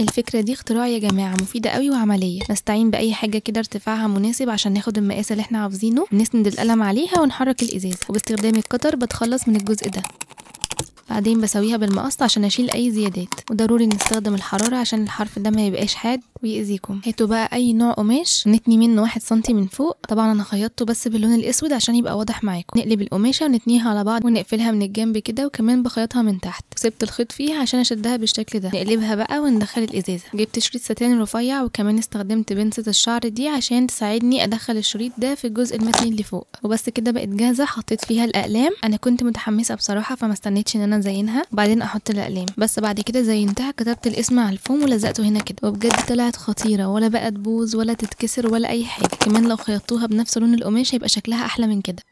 الفكرة دي اختراع يا جماعة مفيدة قوي وعملية نستعين بأي حاجة كده ارتفاعها مناسب عشان ناخد المقاس اللي احنا عاوزينه نسند القلم عليها ونحرك الإزازة وباستخدام القطر بتخلص من الجزء ده بعدين بسويها بالمقص عشان اشيل اي زيادات وضروري نستخدم الحرارة عشان الحرف ده ما يبقاش حاد ويأذيكم هاتوا بقى اي نوع قماش نتني منه واحد سنتي من فوق طبعا انا خيطته بس باللون الاسود عشان يبقى واضح معاكم نقلب القماشة ونتنيها على بعض ونقفلها من الجنب كده وكمان بخيطها من تحت سبت الخيط فيها عشان اشدها بالشكل ده نقلبها بقى وندخل الازازة جبت شريط ستان رفيع وكمان استخدمت بنسة الشعر دي عشان تساعدني ادخل الشريط ده في الجزء المتني اللي فوق وبس كده بقت جاهزة حطيت فيها الاقلام انا كنت متحمسة بصراحة فما استنيتش ان انا ازينها بعدين احط الاقلام بس بعد كده زينتها كتبت الاسم على الفوم ولزقته هنا كده وبجد طلعت خطيرة ولا بقى تبوظ ولا تتكسر ولا اي حاجة كمان لو خيطتوها بنفس لون القماش هيبقى شكلها احلى من كده